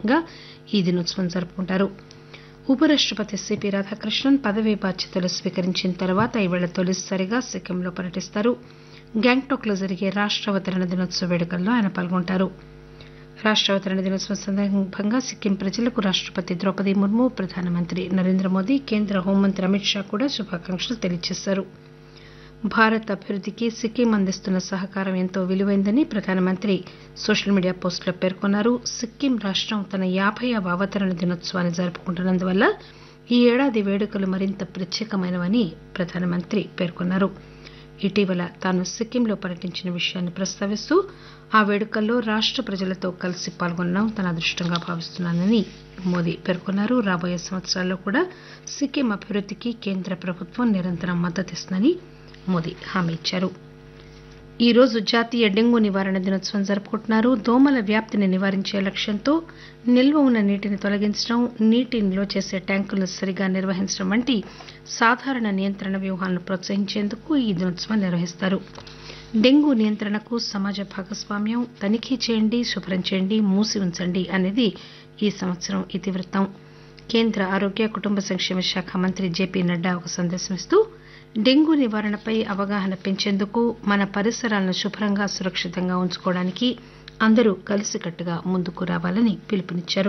సందర్భంగా ఈ దినోత్సవం జరుపుకుంటారు ఉపరాష్టపతి సిపి రాధాకృష్ణన్ పదవీ బాధ్యతలు స్వీకరించిన తర్వాత ఈవేళ తొలిసారిగా సిక్కింలో పర్యటిస్తారు గ్యాంగ్టాక్ లో జరిగే రాష్టావతరణ దినోత్సవ వేడుకల్లో ఆయన పాల్గొంటారు రాష్టావతరణ దినోత్సవం సందర్భంగా సిక్కిం ప్రజలకు రాష్టపతి ద్రౌపది ముర్ము ప్రధానమంత్రి నరేంద్ర మోదీ కేంద్ర హోంమంత్రి అమిత్ షా కూడా శుభాకాంక్షలు తెలియజేశారు భారత్ అభివృద్దికి సిక్కిం అందిస్తున్న సహకారం ఎంతో విలువైందని ప్రధానమంత్రి సోషల్ మీడియా పోస్టులో పేర్కొన్నారు సిక్కిం రాష్టం తన యాభైవ అవతరణ దినోత్సవాన్ని జరుపుకుంటున్నందువల్ల ఈ ఏడాది వేడుకలు మరింత ప్రత్యేకమైనవని ప్రధానమంత్రి పేర్కొన్నారు ఇటీవల తాను సిక్కింలో పర్యటించిన విషయాన్ని ప్రస్తావిస్తూ ఆ వేడుకల్లో రాష్ట ప్రజలతో కలిసి పాల్గొనడం తన అదృష్టంగా భావిస్తున్నానని మోదీ పేర్కొన్నారు రాబోయే సంవత్సరాల్లో కూడా సిక్కిం అభివృద్దికి కేంద్ర ప్రభుత్వం నిరంతరం మద్దతిస్తుందని మోదీ హామీ ఇచ్చారు ఈ రోజు జాతీయ డెంగూ నివారణ దినోత్సవం జరుపుకుంటున్నారు దోమల వ్యాప్తిని నివారించే లక్ష్యంతో నిల్వ ఉన్న నీటిని తొలగించడం నీటి నిల్వ చేసే ట్యాంకులను సరిగా నిర్వహించడం వంటి సాధారణ నియంత్రణ వ్యూహాలను ప్రోత్సహించేందుకు ఈ దినోత్సవం నిర్వహిస్తారు డెంగూ నియంత్రణకు సమాజ భాగస్వామ్యం తనిఖీ చేయండి శుభ్రం చేయండి మూసి ఉంచండి అనేది ఈ సంవత్సరం ఇతివృత్తం కేంద్ర ఆరోగ్య కుటుంబ సంక్షేమ శాఖ మంత్రి జేపీ నడ్డా ఒక సందేశం ఇస్తూ డెంగూ నివారణపై అవగాహన పెంచేందుకు మన పరిసరాలను శుభ్రంగా సురక్షితంగా ఉంచుకోవడానికి అందరూ కలిసికట్టుగా ముందుకు రావాలని పిలుపునిచ్చారు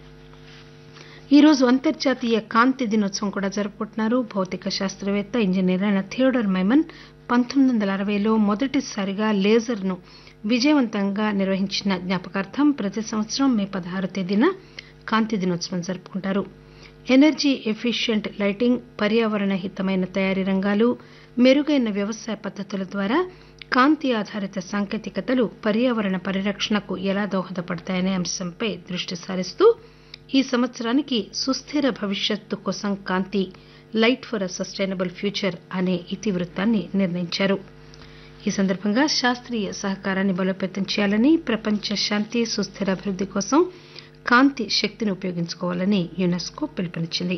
ఈరోజు అంతర్జాతీయ కాంతి దినోత్సవం కూడా జరుపుకుంటున్నారు భౌతిక శాస్త్రవేత్త ఇంజనీర్ అయిన థియోడర్ మైమన్ పంతొమ్మిది వందల అరవైలో మొదటిసారిగా లేజర్ను విజయవంతంగా నిర్వహించిన జ్ఞాపకార్థం ప్రతి సంవత్సరం మే పదహారు తేదీన కాంతి దినోత్సవం జరుపుకుంటారు ఎనర్జీ ఎఫిషియంట్ లైటింగ్ పర్యావరణ హితమైన తయారీ రంగాలు మెరుగైన వ్యవసాయ పద్దతుల ద్వారా కాంతి ఆధారిత సాంకేతికతలు పర్యావరణ పరిరక్షణకు ఎలా దోహదపడతాయనే అంశంపై దృష్టి సారిస్తూ ఈ సంవత్సరానికి సుస్థిర భవిష్యత్తు కోసం కాంతి light for a sustainable future అనే ఇతివృత్తాన్ని నిర్ణయించారు ఈ సందర్భంగా శాస్త్రీయ సహకారాన్ని బలోపేతం చేయాలని ప్రపంచ శాంతి సుస్థిర అభివృద్ది కోసం కాంతి శక్తిని ఉపయోగించుకోవాలని యునెస్కో పిలుపునిచ్చింది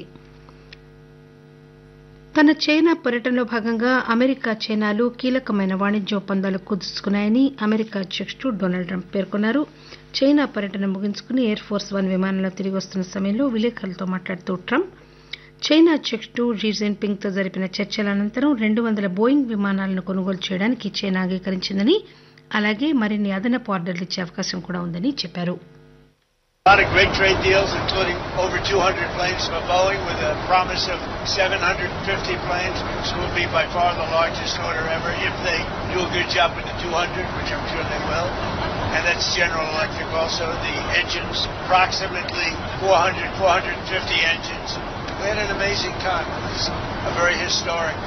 తన చైనా పర్యటనలో భాగంగా అమెరికా చైనాలు కీలకమైన వాణిజ్య ఒప్పందాలు కుదుర్చుకున్నాయని అమెరికా అధ్యకుడు డొనాల్డ్ ట్రంప్ పేర్కొన్నారు చైనా పర్యటన ముగించుకుని ఎయిర్ ఫోర్స్ వన్ విమానంలో తిరిగి వస్తున్న సమయంలో విలేకరులతో మాట్లాడుతూ ట్రంప్ చైనా అధ్యకుడు షీ జిన్పింగ్ తో జరిపిన చర్చల అనంతరం రెండు వందల బోయింగ్ విమానాలను కొనుగోలు చేయడానికి చైనా అంగీకరించిందని అలాగే మరిన్ని అదనపు ఆర్డర్లు ఇచ్చే అవకాశం కూడా ఉందని చెప్పారు A lot of great trade deals, including over 200 planes from Boeing with a promise of 750 planes, which will be by far the largest order ever if they do a good job with the 200, which I'm sure they will. And that's General Electric also. The engines, approximately 400, 450 engines. We had an amazing time. It was a very historic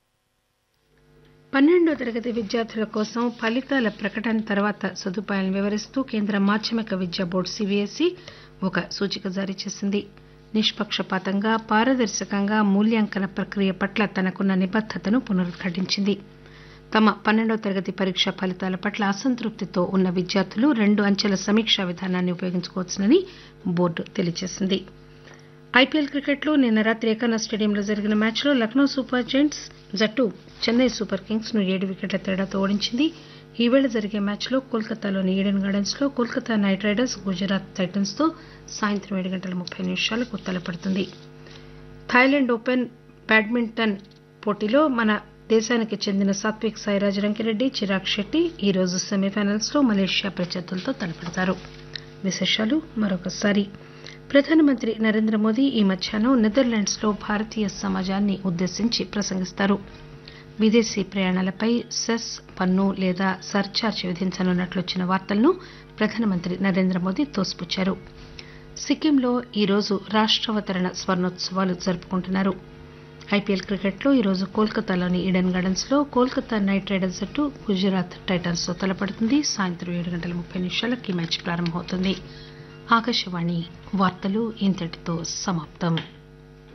పన్నెండో తరగతి విద్యార్థుల కోసం ఫలితాల ప్రకటన తర్వాత సదుపాయాలను వివరిస్తూ కేంద్ర మాధ్యమిక విద్యా బోర్డు సిబిఎస్ఈ ఒక సూచిక జారీ చేసింది నిష్పక్షపాతంగా పారదర్శకంగా మూల్యాంకన ప్రక్రియ పట్ల తనకున్న నిబద్దతను పునరుద్ఘాటించింది తమ పన్నెండవ తరగతి పరీక్ష ఫలితాల పట్ల అసంతృప్తితో ఉన్న విద్యార్థులు రెండు అంచెల సమీక్షా విధానాన్ని ఉపయోగించుకోవచ్చునని బోర్డు తెలియజేసింది ఐపీఎల్ క్రికెట్లో నిన్న రాత్రి ఏకానా స్టేడియంలో జరిగిన మ్యాచ్లో లక్నో సూపర్ జెయింట్స్ జట్టు చెన్నై సూపర్ కింగ్స్ ను ఏడు వికెట్ల తేడాతో ఓడించింది ఈవేళ జరిగే మ్యాచ్లో కోల్కతాలోని ఈడెన్ గార్డెన్స్ లో Kolkata Knight Riders Gujarat Titans తో సాయంత్రం ఏడు గంటల ముప్పై నిమిషాలకు తలపడుతుంది థాయిలాండ్ ఓపెన్ బ్యాడ్మింటన్ పోటీలో మన దేశానికి చెందిన సాత్విక్ సాయిరాజ్ రంకిరెడ్డి చిరాగ్ శెట్టి ఈ రోజు సెమీఫైనల్స్ లో మలేషియా ప్రత్యర్థులతో తలపడతారు విశేషాలు మరొకసారి ప్రధానమంత్రి నరేంద్ర మోదీ ఈ మధ్యాహ్నం నెదర్లాండ్స్ లో భారతీయ సమాజాన్ని ఉద్దేశించి ప్రసంగిస్తారు విదేశీ ప్రయాణాలపై సెస్ పన్ను లేదా సర్చార్జ్ విధించనున్నట్లు వచ్చిన వార్తలను ప్రధానమంత్రి నరేంద్ర మోదీ తోసిపుచ్చారు సిక్కింలో ఈరోజు రాష్టావతరణ స్వర్ణోత్సవాలు జరుపుకుంటున్నారు ఐపీఎల్ క్రికెట్లో ఈరోజు కోల్కతాలోని ఈడెన్ గార్డెన్స్ లో కోల్కతా నైట్ రైడర్స్ జట్టు గుజరాత్ టైటన్స్ తో తలపడుతుంది సాయంత్రం ఏడు గంటల ముప్పై నిమిషాలకు ఈ మ్యాచ్ ప్రారంభమవుతుంది ఆకాశవాణి వార్తలు ఇంతటితో సమాప్తం